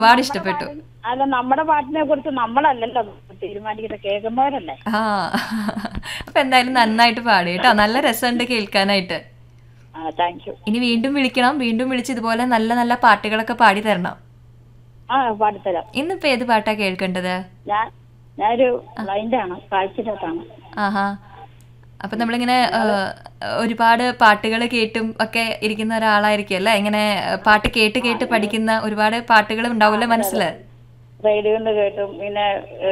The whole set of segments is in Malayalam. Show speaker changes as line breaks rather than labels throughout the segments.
ഒരുപാട് ഇഷ്ടപ്പെട്ടു
അല്ല നമ്മുടെ പാട്ടിനെ കുറിച്ച് നമ്മളല്ലല്ലോ തീരുമാനിക്കുന്നത് കേൾക്കുന്നവരല്ലേ
ആ അപ്പൊ എന്തായാലും നന്നായിട്ട് പാടി കേട്ടോ നല്ല രസമുണ്ട് കേൾക്കാനായിട്ട്
ആ താങ്ക് യു
ഇനി വീണ്ടും വിളിക്കണം വീണ്ടും വിളിച്ച് ഇതുപോലെ നല്ല നല്ല പാട്ടുകളൊക്കെ പാടി തരണം
ആ പാടിത്തരാം
ഇന്നിപ്പോ ഏത് പാട്ടാ കേൾക്കേണ്ടത്
ഞാൻ ഞാനൊരു ബ്ലൈൻഡാണ് കാഴ്ചയില്ലാത്താണ്
ആഹാ അപ്പൊ നമ്മളിങ്ങനെ ആ, ഒരുപാട് പാട്ടുകൾ കേട്ടും ഒക്കെ ഇരിക്കുന്ന ഒരാളായിരിക്കും അല്ലേ ഇങ്ങനെ ആ, പാട്ട് കേട്ട് കേട്ട് പഠിക്കുന്ന ഒരുപാട് പാട്ടുകൾ ഉണ്ടാവില്ല മനസ്സില്
റേഡിയോയിൽ കേട്ടും പിന്നെ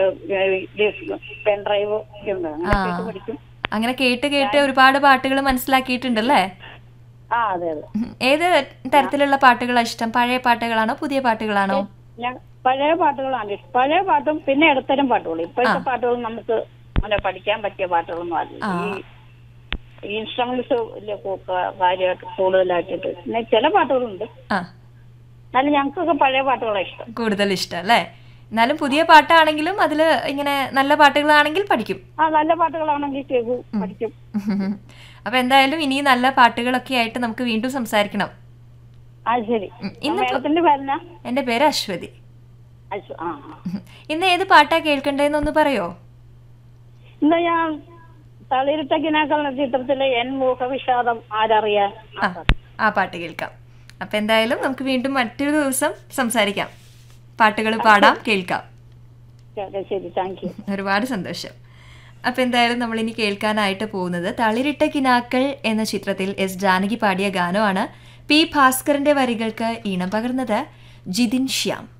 പെൻ ഡ്രൈവ് ഒക്കെ ഉണ്ട് അങ്ങനെ കേട്ട് പഠിക്കും
അങ്ങനെ കേട്ട് കേട്ട് ഒരുപാട് പാട്ടുകൾ മനസ്സിലാക്കിയിട്ടുണ്ടല്ലേ
ആ അതെ അതെ
ഉം. ഏത് തരത്തിലുള്ള പാട്ടുകളാണ് ഇഷ്ടം പഴയ പാട്ടുകളാണോ പുതിയ പാട്ടുകളാണോ
ഞാൻ പഴയ പാട്ടുകളാണ് ഇഷ്ടം പഴയ പാട്ടും പിന്നെ ഇടത്തരം പാട്ടുകളും ഇപ്പോഴത്തെ പാട്ടുകൾ നമുക്ക് അങ്ങനെ പഠിക്കാൻ പറ്റിയ പാട്ടുകളൊന്നും അല്ല ഈ ഇൻസ്ട്രുമെന്റ്സ് വലിയ കൂ- കാ- കാര്യമായിട്ട് കൂടുതലായിട്ടിട്ട് പിന്നെ ചില പാട്ടുകളുണ്ട്
ആ
എന്നാലും ഞങ്ങൾക്കൊക്കെ പഴയ പാട്ടുകളാണ് ഇഷ്ടം
കൂടുതൽ ഇഷ്ടം അല്ലേ എന്നാലും പുതിയ പാട്ടാണെങ്കിലും അതിൽ ഇങ്ങനെ നല്ല പാട്ടുകളാണെങ്കിൽ പഠിക്കും
ആ നല്ല പാട്ടുകളാണെങ്കിൽ കേൾക്കും പഠിക്കും
അപ്പൊ എന്തായാലും ഇനി നല്ല പാട്ടുകളൊക്കെ ആയിട്ട് നമുക്ക് വീണ്ടും സംസാരിക്കണം
ആ ശരി
ഉം. ഇന്നിപ്പോ
മേഡത്തിന്റെ പേരെന്നാ
എൻ്റെ പേര് അശ്വതി
അശ്വ ആ ആ.
ഉം. ഇന്ന് ഏത് പാട്ടാ കേൾക്കണ്ടേന്നൊന്ന് പറയോ
ഇന്ന് ഞാൻ തളിരിട്ട കിനാക്കൾ എന്ന ചിത്രത്തിലെ എൻ മൂഹവിഷാദം ആരറിയാൻ ആ
ആ ആ പാട്ട് കേൾക്കാം അപ്പൊ എന്തായാലും നമുക്ക് വീണ്ടും മറ്റൊരു ദിവസം സംസാരിക്കാം പാട്ടുകൾ പാടാം കേൾക്കാം
ശരി, ശരി താങ്ക് യു
ഒരുപാട് സന്തോഷം അപ്പം എന്തായാലും നമ്മൾ ഇനി കേൾക്കാനായിട്ട് പോകുന്നത് തളിരിട്ട കിനാക്കൾ എന്ന ചിത്രത്തിൽ എസ് ജാനകി പാടിയ ഗാനമാണ് പി ഭാസ്കറിന്റെ വരികൾക്ക് ഈണം പകർന്നത് ജിതിൻ ശ്യാം